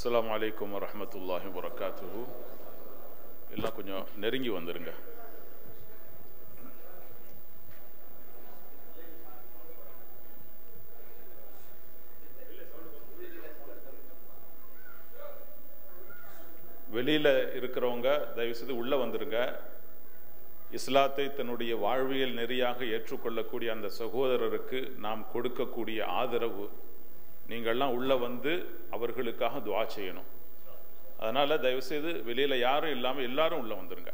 அஸ்ஸலாமு அலைக்கும் வரஹ்மத்துல்லாஹி வரகாத்துஹு எல்லாம் கொஞ்சம் நெருங்கி வந்துருங்க வெளியில் இருக்கிறவங்க தயவுசெய்து உள்ளே வந்துருங்க இஸ்லாத்தை தன்னுடைய வாழ்வியல் நெறியாக ஏற்றுக்கொள்ளக்கூடிய அந்த சகோதரருக்கு நாம் கொடுக்கக்கூடிய ஆதரவு நீங்கள்லாம் உள்ளே வந்து அவர்களுக்காக துவா செய்யணும் அதனால் தயவுசெய்து வெளியில் யாரும் இல்லாமல் எல்லாரும் உள்ளே வந்துருங்க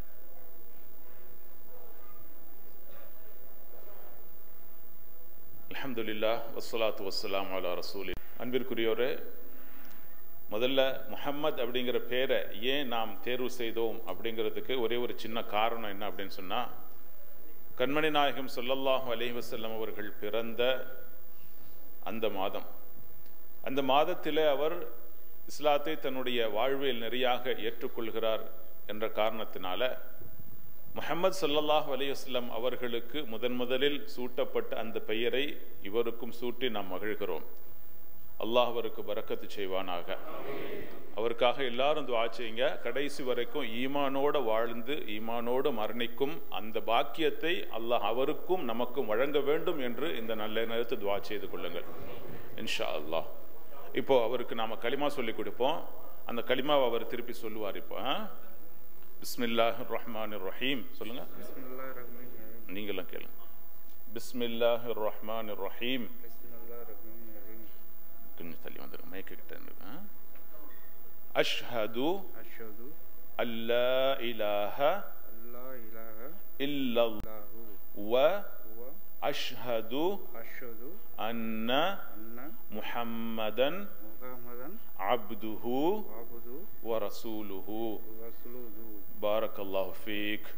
அல்ஹம்துலில்லா வஸ்ஸலாத்து வஸ்ஸலாம் அலா ரசூலி அன்பிற்குரியோரே முதல்ல முஹம்மத் அப்படிங்கிற பேரை ஏன் நாம் தேர்வு செய்தோம் அப்படிங்கிறதுக்கு ஒரே ஒரு சின்ன காரணம் என்ன அப்படின்னு சொன்னால் கண்மணி நாயகம் சொல்லல்லாஹு அலைஹி வஸல்லம் அவர்கள் பிறந்த அந்த மாதம் அந்த மாதத்தில் அவர் இஸ்லாத்தை தன்னுடைய வாழ்வியல் நெறியாக ஏற்றுக்கொள்கிறார் என்ற காரணத்தினால முஹம்மது சல்லல்லாஹு அலையுஸ்லம் அவர்களுக்கு முதன் முதலில் சூட்டப்பட்ட அந்த பெயரை இவருக்கும் சூட்டி நாம் மகிழ்கிறோம் அல்லாஹ் அவருக்கு பறக்கத்து செய்வானாக அவருக்காக எல்லாரும் துவா செய்யுங்க கடைசி வரைக்கும் ஈமானோட வாழ்ந்து ஈமானோடு மரணிக்கும் அந்த பாக்கியத்தை அல்லாஹ் அவருக்கும் நமக்கும் வழங்க வேண்டும் என்று இந்த நல்ல நேரத்தை துவா செய்து கொள்ளுங்கள் இன்ஷா அல்லாஹ் இப்போ அவருக்கு நாம களிமா சொல்லி கொடுப்போம் அந்த களிமாவை அவர் திருப்பி சொல்லுவார் இப்போ பிஸ்மில்லாஹ் ரஹ்மான் ரஹீம் சொல்லுங்க பிஸ்மில்லாஹ் ரஹ்மான் ரஹீம் நீங்களும் கேளுங்க பிஸ்மில்லாஹ் ரஹ்மான் ரஹீம் பிஸ்மில்லாஹ் ரஹ்மான் ரஹீம் கொஞ்சம் தள்ளி வந்துருங்க மயக்க கிட்ட இருக்கு அஷ்ஹது அஷ்ஹது அல்லா இலாஹ அல்லா இலாஹ இல்லல்லாஹு இல்லாஹு வ வ அஷ்ஹது அஷ்ஹது அன்ன அன்ன முஹம்மதன் முஹம்மதன் அப்துஹு அபுது வ ரசூலுஹு ரசூலுஹு பாரக்கல்லாஹு ஃபீக்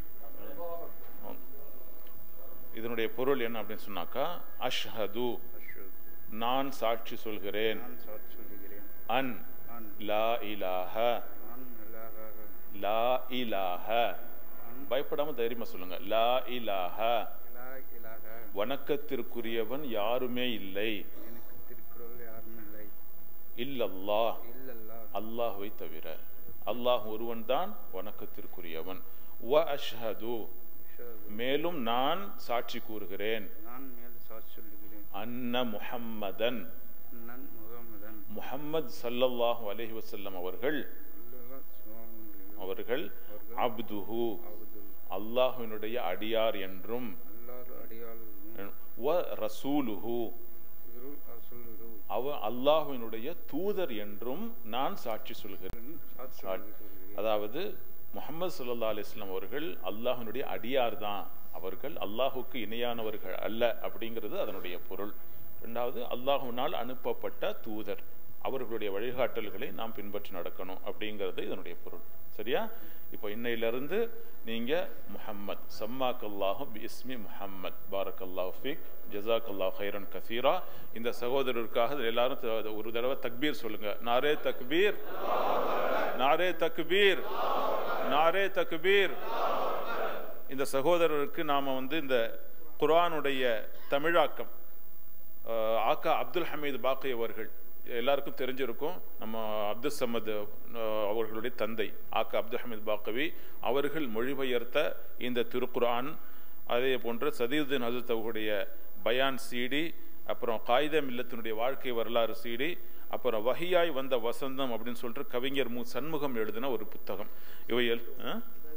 இதனுடைய பொருள் என்ன அப்படின்னு சொன்னாக்கா அஷ்ஹது அஷ்ஹது நான் சாட்சி சொல்கிறேன் நான் சாட்சி சொல்கிறேன் அன் அன் லா இலாஹ அன் இலாஹ லா இலாஹ அன் பயப்படாம தைரியமா சொல்லுங்க லா இலாஹ இலா இலாஹ வணக்கத்திற்குரியவன் யாருமே இல்லை எனக்கு திருக்குறள் யாரும் இல்லை இல்லல்லாஹ் இல்லல்லாஹ் அல்லாஹ்வை தவிர அல்லாஹ் ஒருவன் தான் வணக்கத்திற்குரியவன் வ அஷ்ஹது அஷ்ஹது மேலும் நான் சாட்சி கூறுகிறேன் நான் மேல் சாட்சி சொல்கிறேன் அன்ன முஹம்மதன் நான் முகமதன் முஹம்மது ஸல்லல்லாஹு அலைஹி வஸல்லம் அவர்கள் அல்லல்லாஹ் சுப்ஹானஹு அவர்கள் அவர்கள் அப்துஹு அப்துல் அல்லாஹ்வினுடைய அடியார் என்றும் அல்லாஹ் அடியாளும் வ ரசூலுஹு குரு அசுலுரு அவ அல்லாஹ்வினுடைய தூதர் என்றும் நான் சாட்சி சொல்கிறேன் சாட்சி சாட்சி. சொல்கிறேன் அதாவது முகமது சல்லா அலிஸ்லாம் அவர்கள் அல்லாஹ்வினுடைய அடியார் தான் அவர்கள் அல்லாஹுக்கு இணையானவர்கள் அல்ல அப்படிங்கிறது அதனுடைய பொருள் ரெண்டாவது அல்லாஹுவினால் அனுப்பப்பட்ட தூதர் அவர்களுடைய வழிகாட்டல்களை நாம் பின்பற்றி நடக்கணும் அப்படிங்கிறது இதனுடைய பொருள் சரியா இப்போ இன்னையிலிருந்து நீங்க முஹம்மத் சம்மாக் அல்லாஹு இஸ்மி முஹம்மத் பாரக் அல்லாஹ் ஃபீக் ஜசாக் அல்லாஹ் ஹைரன் கசீரா இந்த சகோதரருக்காக எல்லாரும் த- ஒரு தடவை தக்பீர் சொல்லுங்க நாரே தக்பீர் நாரே தக்பீர் நாரே தக்பீர் இந்த சகோதரருக்கு நாம வந்து இந்த குர்ஆனுடைய தமிழாக்கம் அஹ், ஆக்கா அப்துல் ஹமீது பாக்கி அவர்கள் எல்லாருக்கும் தெரிஞ்சிருக்கும் நம்ம அப்துல் சமத் அஹ், அவர்களுடைய தந்தை ஆக்கா அப்துல் ஹமீத் பாக்கவி அவர்கள் மொழிபெயர்த்த இந்த திருக்குர்ஆன் அதே போன்று சதீவுதீன் ஹசரத் அவர்களுடைய பயான் சிடி அப்புறம் காயித மில்லத்தினுடைய வாழ்க்கை வரலாறு சிடி அப்புறம் வஹியாய் வந்த வசந்தம் அப்படின்னு சொல்லிட்டு கவிஞர் மு சண்முகம் எழுதின ஒரு புத்தகம் இவை எல்- ஆ?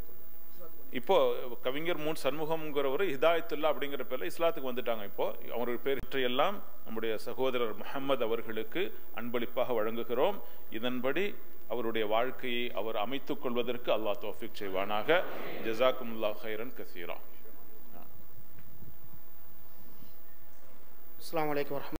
இப்போ கவிஞர் மூன் சண்முகம்ங்கிறவர் ஹிதாயத்துல்லா அப்படிங்கிற பேர்ல இஸ்லாத்துக்கு வந்துட்டாங்க இப்போ அவருடைய பேர் எல்லாம் நம்முடைய சகோதரர் முஹம்மது அவர்களுக்கு அன்பளிப்பாக வழங்குகிறோம் இதன்படி அவருடைய வாழ்க்கையை அவர் அமைத்துக் கொள்வதற்கு அல்லாஹ் தௌஃபிக் செய்வானாக ஜசாக்குமுல்லா ஹைரன் கசீரா அஸ்ஸலாமு அலைக்கும் வரஹ்மத்துல்லாஹி